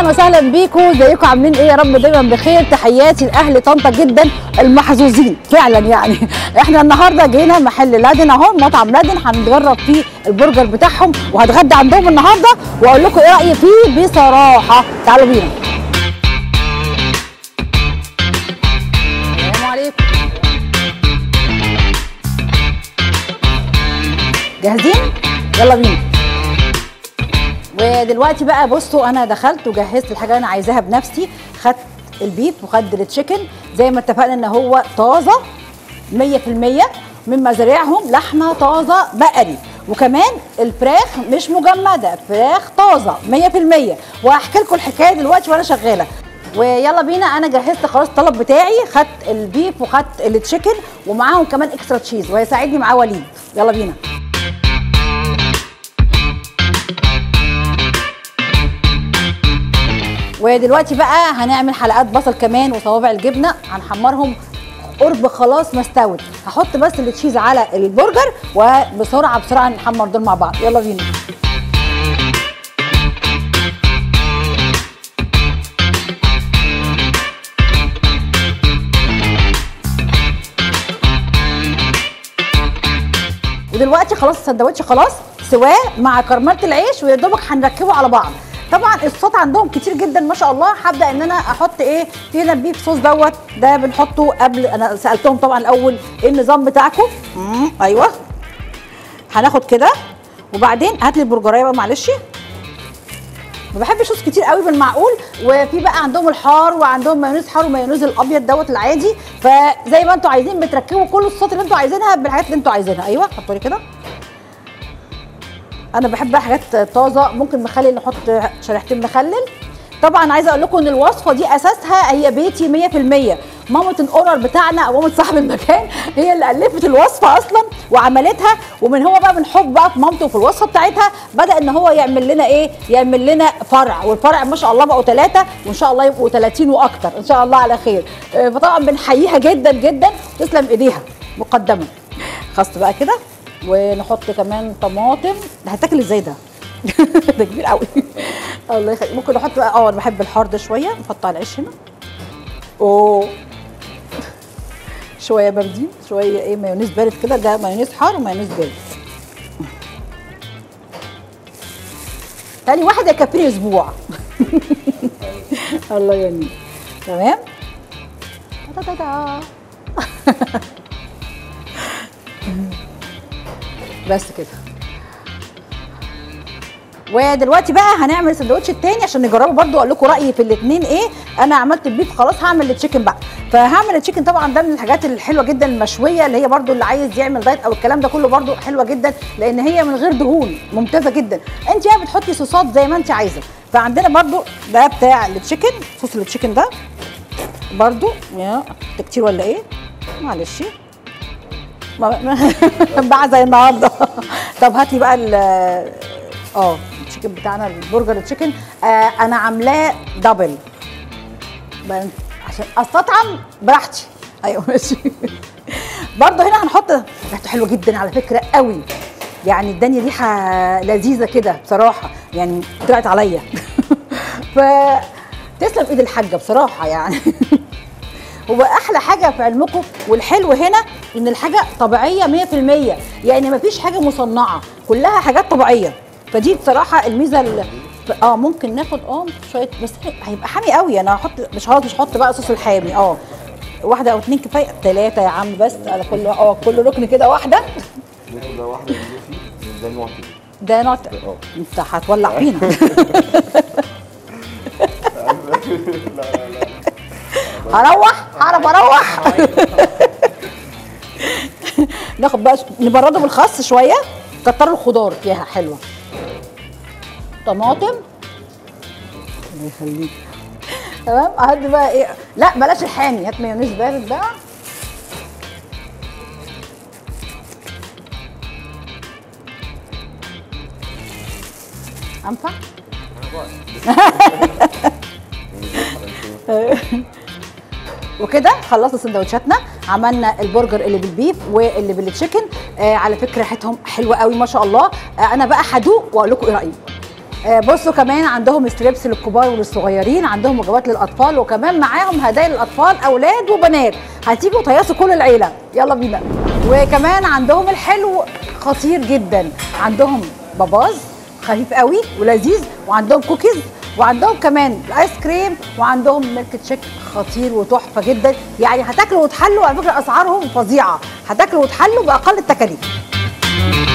اهلا وسهلا بيكم ازيكم عاملين ايه يا رب دايما بخير تحياتي لاهل طنطا جدا المحظوظين فعلا يعني احنا النهارده جينا محل لادن اهو مطعم لادن هنجرب فيه البرجر بتاعهم وهتغدى عندهم النهارده واقول لكم ايه رايي فيه بصراحه تعالوا بينا السلام عليكم جاهزين يلا بينا ودلوقتي بقى بصوا انا دخلت وجهزت الحاجه اللي انا عايزاها بنفسي خدت البيف وخدت التشيكن زي ما اتفقنا ان هو طازه 100% من مزارعهم لحمه طازه بقري وكمان الفراخ مش مجمده فراخ طازه 100% وهحكي لكم الحكايه دلوقتي وانا شغاله ويلا بينا انا جهزت خلاص الطلب بتاعي خدت البيف وخدت التشيكن ومعاهم كمان اكسترا تشيز وهيساعدني معاه وليد يلا بينا ودلوقتي بقى هنعمل حلقات بصل كمان وصوابع الجبنه هنحمرهم قرب خلاص ما استوت هحط بس التشيز على البرجر وبسرعه بسرعه نحمر دول مع بعض يلا بينا ودلوقتي خلاص السندوتش خلاص سواه مع كرمله العيش ويا دوبك هنركبه على بعض طبعا الصوصات عندهم كتير جدا ما شاء الله هبدا ان انا احط ايه في هنا البيف صوص دوت ده بنحطه قبل انا سالتهم طبعا الاول ايه النظام بتاعكم مم، ايوه هناخد كده وبعدين هات لي البرجرايه بقى معلش ما بحبش صوص كتير قوي بالمعقول وفي بقى عندهم الحار وعندهم مايونيز حار ومايونيز الابيض دوت العادي فزي ما انتوا عايزين بتركبوا كل الصوصات اللي انتوا عايزينها بالحاجات اللي انتوا عايزينها ايوه حطوا لي كده انا بحب بقى حاجات طازه ممكن مخلل نحط شريحتين مخلل طبعا عايزه اقول لكم ان الوصفه دي اساسها هي بيتي 100% مامة الاونر بتاعنا او مامة صاحب المكان هي اللي الفت الوصفه اصلا وعملتها ومن هو بقى من حب بقى في مامته وفي الوصفه بتاعتها بدا ان هو يعمل لنا ايه يعمل لنا فرع والفرع ما شاء الله بقوا ثلاثه وان شاء الله يبقوا 30 واكتر ان شاء الله على خير آه، فطبعا بنحييها جدا جدا تسلم ايديها مقدما خلاص بقى كده ونحط كمان طماطم ده هتاكل ازاي ده ده كبير قوي الله يخليك ممكن نحط بقى اه انا بحب الحار ده شويه نحط على العيش هنا اوه شويه باردين شويه ايه مايونيز بارد كده ده مايونيز حار ومايونيز بارد تاني واحد يكفيني اسبوع الله يمين تمام تا تا تا. بس كده ودلوقتي بقى هنعمل السندوتش التاني عشان نجربه برضو اقول لكم رايي في الاثنين ايه انا عملت البيف خلاص هعمل التشيكن بقى فهعمل التشيكن طبعا ده من الحاجات الحلوه جدا المشويه اللي هي برضو اللي عايز يعمل دايت او الكلام ده كله برضو حلوه جدا لان هي من غير دهون ممتازه جدا انت بقى بتحطي صوصات زي ما انت عايزه فعندنا برضو ده بتاع التشيكن صوص التشيكن ده برضو يا ده كتير ولا ايه معلش ما- ما- بقى زي النهارده طب هات لي بقى ال اه التشيكن بتاعنا البرجر التشيكن آه انا عاملاه دبل بقى- عشان استطعم براحتي ايوه ماشي برضه هنا هنحط ريحته حلوه جدا على فكره قوي يعني اداني ريحه لذيذه كده بصراحه يعني طلعت عليا ف تسلم ايد الحاجه بصراحه يعني هو احلى حاجه في علمكم والحلو هنا ان الحاجه طبيعيه 100% يعني مفيش حاجه مصنعه كلها حاجات طبيعيه فدي بصراحه الميزه ال- اه ممكن ناخد اه شويه بس هيبقى حامي قوي انا هحط مش خلاص مش هحط بقى صوص الحامي اه واحده او اتنين كفايه ثلاثه يا عم بس على كل اه كل ركن كده واحده ناخد ده واحدة من فيه ده نوع كده ده نوع اه انت هتولع فينا هروح هعرف اروح ناخد بقى نبرده بالخس شويه كتروا الخضار فيها حلوه طماطم الله يخليك تمام هات بقى ايه لا بلاش الحامي هات مايونيز بارد بقى انفع وكده خلصنا سندوتشاتنا عملنا البرجر اللي بالبيف واللي بالتشيكن آه على فكره ريحتهم حلوه قوي ما شاء الله آه انا بقى هدوق واقول لكم ايه رايي آه، بصوا كمان عندهم ستريبس للكبار وللصغيرين عندهم وجبات للاطفال وكمان معاهم هدايا للاطفال اولاد وبنات هتيجوا تهيصوا كل العيله يلا بينا وكمان عندهم الحلو خطير جدا عندهم باباز خفيف قوي ولذيذ وعندهم كوكيز وعندهم كمان الايس كريم وعندهم ميلك تشيك خطير وتحفه جدا يعني هتاكلوا وتحلوا على فكره اسعارهم فظيعه هتاكلوا وتحلوا باقل التكاليف